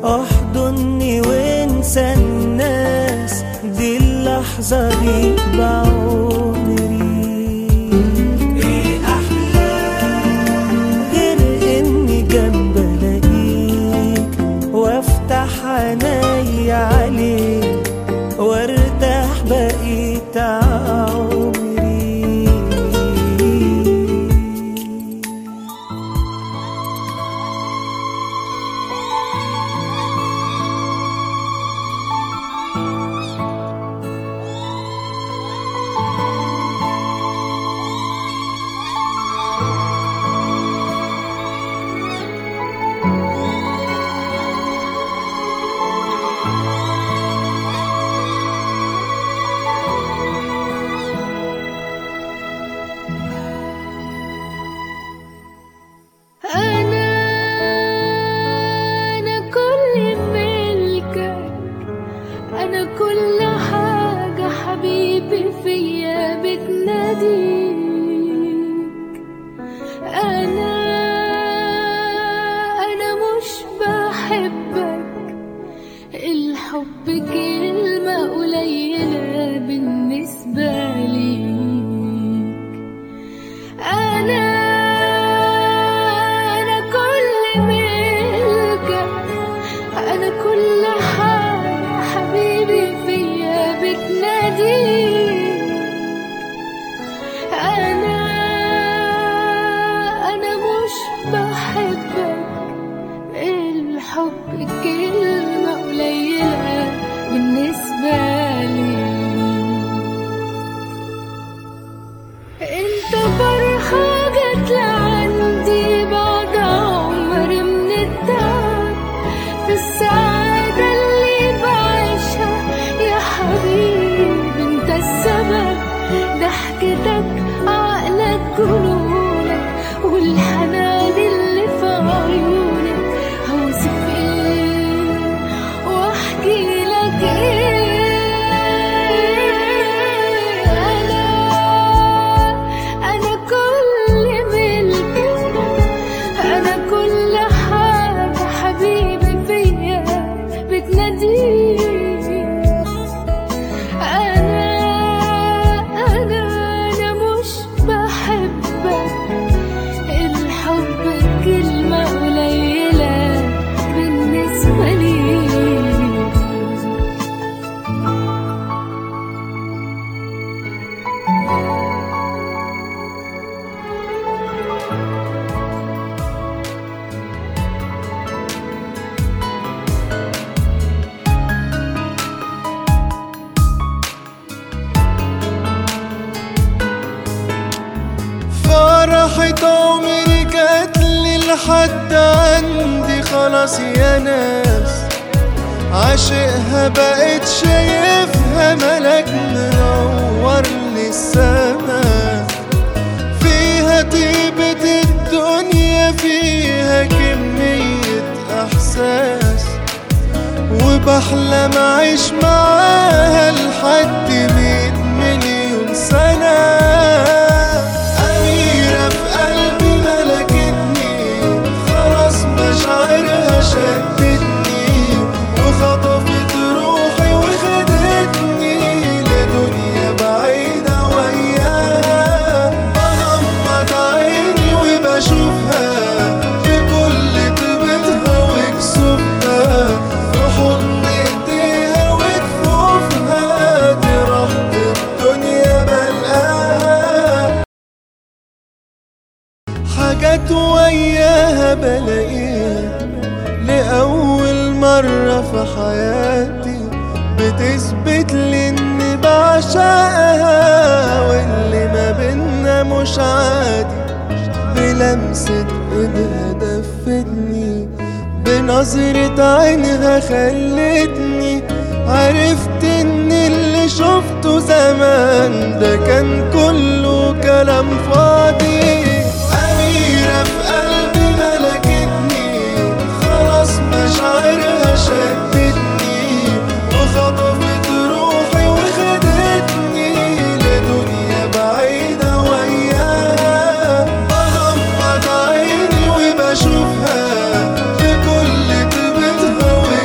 احضني وانسى الناس دي اللحظة دي بعمري ايه احلى غير اني جنب الاقيك وافتح عيني عليك وارتاح بقيت عمري أنا أنا كل ملكك أنا كل حاجة حبيبي فيا بتناديك أنا أنا مش بحبك الحب كلمة قليلة بالنسبة ليك أنا أنا كل ملكك أنا كل حاجة حبيبي فيا بتناديك أنا أنا مش بحبك الحب كلمة قليلة بالنسبة لي انت فرحة جت لعندي بعد عمر من التعب في السعادة اللي بعيشها يا حبيبي انت السبب ضحكتك عقلك جنونك والحنان اللي في عيونك هوصف ايه واحكي لك ايه انا انا كل ملكك انا كل حاجه حبيبي فيا بتناديك انا انا انا مش بحبك الحب كلمه قليله بالنسبه لي فرحة عمري جاتلي لحد عندي خلاص يا ناس عاشقها بقيت شايفها ملك منور للسما فيها طيبة الدنيا فيها كمية إحساس وبحلم أعيش معاها لحد مية مليون سنة أميرة في قلبي ملكتني خلاص مشاعرها شدتني وخطفت روحي وخدتني لدنيا بعيدة وياها بغمض عيني وبشوفها في كل طيبتها وكسوفها في حضن ايديها وكفوفها دي رحمة الدنيا بلقاها حاجات وياها بلاقيها لأول مرة في حياتي بتثبت لي إني بعشقها واللي ما بينا مش عادي بلمسة ايدها دفتني بنظرة عينها خلتني عرفت ان اللي شفته زمان ده كان كله كلام فاضي أميرة في قلبي ملكتني خلاص مشاعرها شدتني وخطفت روحي وخدتني لدنيا بعيدة وياها بغمض عيني وبشوفها في كل طيبتها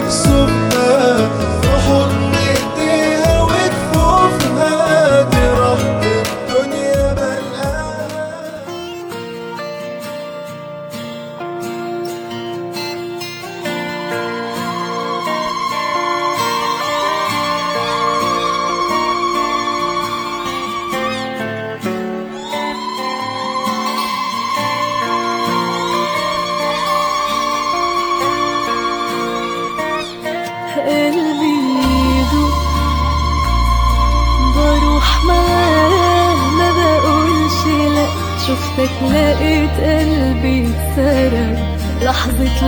شفتك لقيت قلبي اتسرق لحظة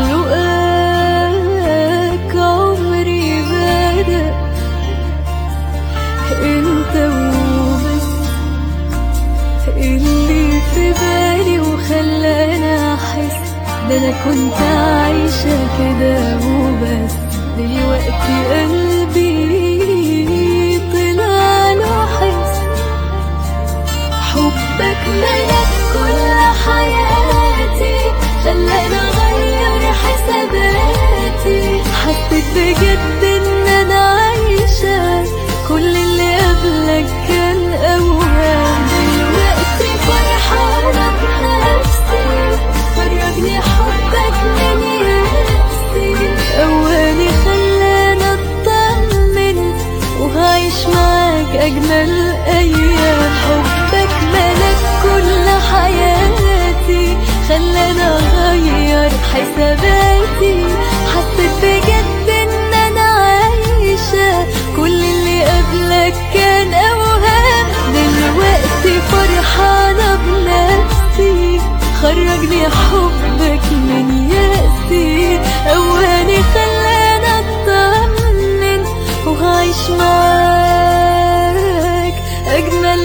لقاك عمري بدأ انت وبس اللي في بالي وخلاني احس ده انا كنت عايشة كده وبس دلوقتي قلبي طلع له حس حبك ملك كل حياتي خلاني اغير حساباتي حسيت بجد ان انا عايشة كل اللي قبلك كان اوهام دلوقتي فرحانة بنفسي فرجني حبك من يأسي اواني خلاني اطمن وهعيش معاك اجمل ايام حبك ملك كل حياتي خلاني اغير حساباتي حسيت بجد ان انا عايشة كل اللي قبلك كان اوهام دلوقتي فرحانة بنفسي خرجني حبك من يأسي اواني خلاني اطمن وهعيش معاك اجمل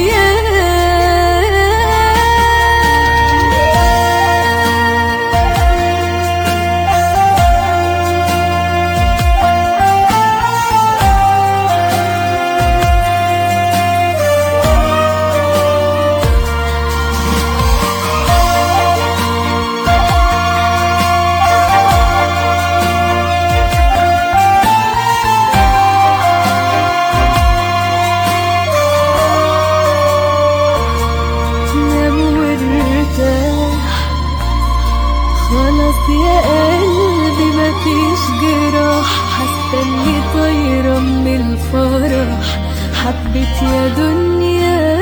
نام وارتاح خلاص يا قلبي مفيش جراح حاسه اني طايره من الفرح حبيت يا دنيا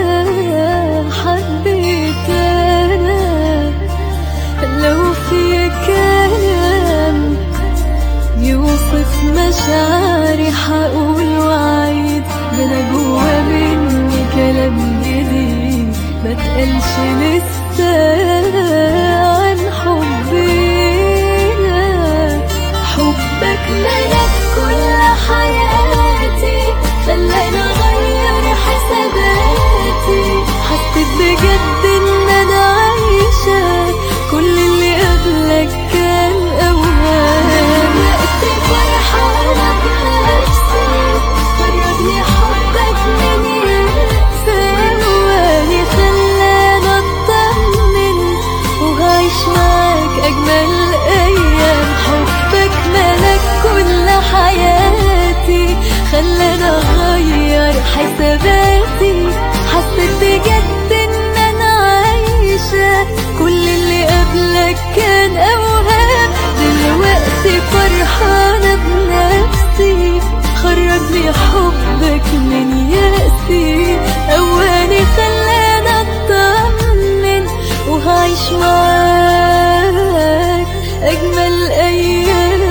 حبيت انا لو في كلام يوصف مشاعري حقول وعيد ده انا جوا مني كلام جديد ما تقلش لسه عن حبنا حبك ملك كل حياتي خلاني اغير حساباتي حسيت بجد ان انا عايشة كل اللي قبلك كان اوهام وقت فرحانة بنفسي فرجني حبك من ثواني خلاني اطمن وهعيش معاك اجمل ايام حبك ملك كل حياتي خلاني اغير حساباتي حسيت بجد ان انا عايشة كل اللي قبلك كان اوهام دلوقتي فرحانة بنفسي خرجني حبك من يأسي اواني خلاني اطمن وهعيش معاك اجمل ايام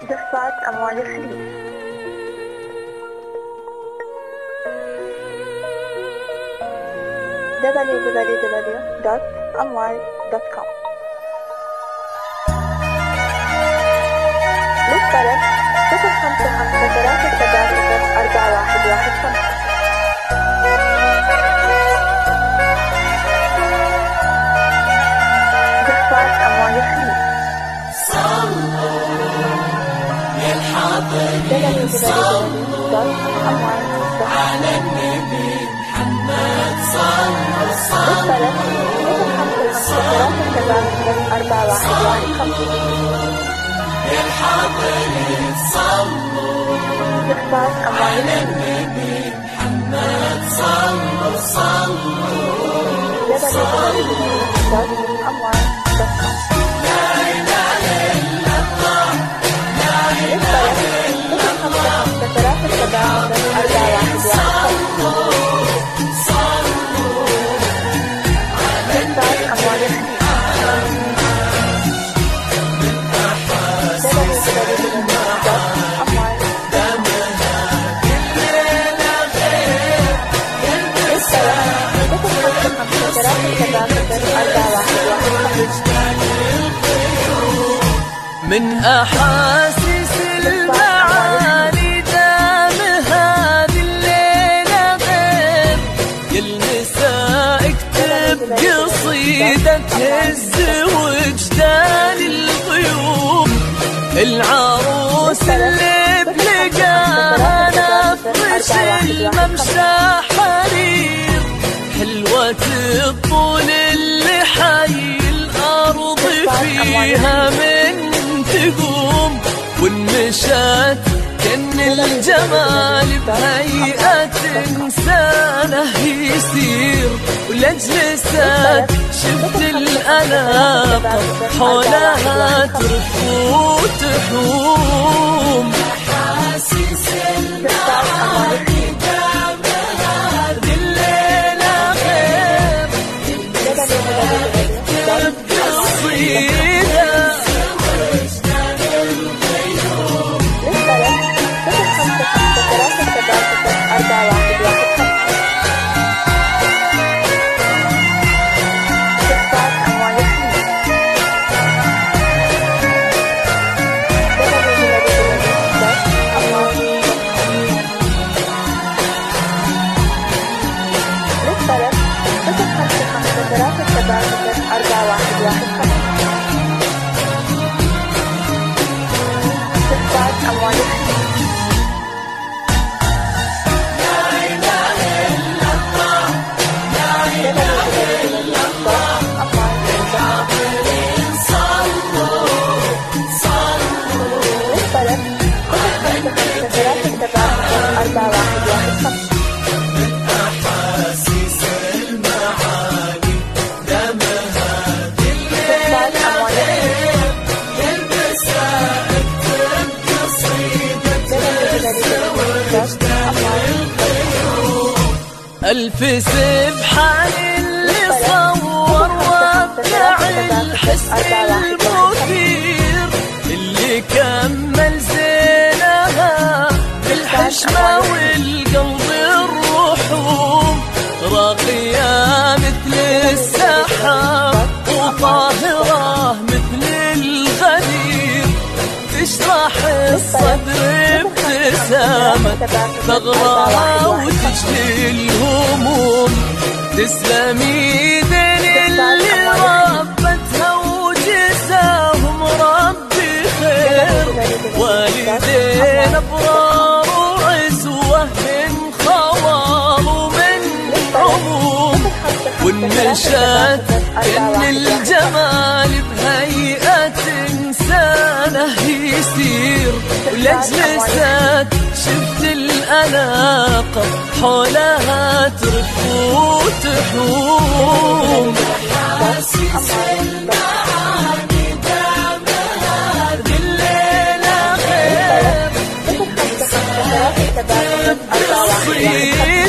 دفعت أموال الخليج www.amwal.com للطلب صفر خمسة خمسة ثلاثة سبعة صفر أربعة واحد واحد خمسة دفعت أموال الخليج أربعة واحد واحد خمسة دفعت أموال www.amwal.com من أحاسيس المعاني دام هذه الليلة غير يلمسها اكتب قصيدة تهز وجدان الغيوم العروس اللي بلقاها نفرش الممشى حرير حلوة الطول اللي حي الأرض فيها من تقوم والمشات كان الجمال بهيئة إنسانه يسير ولجلسات شفت الأناقة حولها ترف وتحوم أحاسيس المعاني هذه الليلة غير قصيدة للطلب صفر خمسة خمسة ثلاثة سبعة صفر أربعة واحد واحد خمسة دفعت أموال الخليج للطلب صفر خمسة خمسة ثلاثة سبعة صفر أربعة واحد واحد خمسة دفعت أموال الخليج ألف سبحان اللي صور وابدع الحسن المثير اللي كمل زينها بالحشمة والقلب الرحوم راقية مثل السحاب وطاهرة مثل الغدير تشرح الصدر ابتسامة ثغرة وتجلي الهموم تسلم ايدين اللي ربتها وجزاهم ربي خير والدين ابرار وعزوة من خوار ومن عموم والنشات ان الجمال بهيئة انسانه يسير ولجلسات شفت الأناقة حولها ترف وتحوم حاسس المعاني دام هذه الليلة غير صفر خمسة خمسة ثلاثة سبعة صفر أربعة واحد واحد خمسة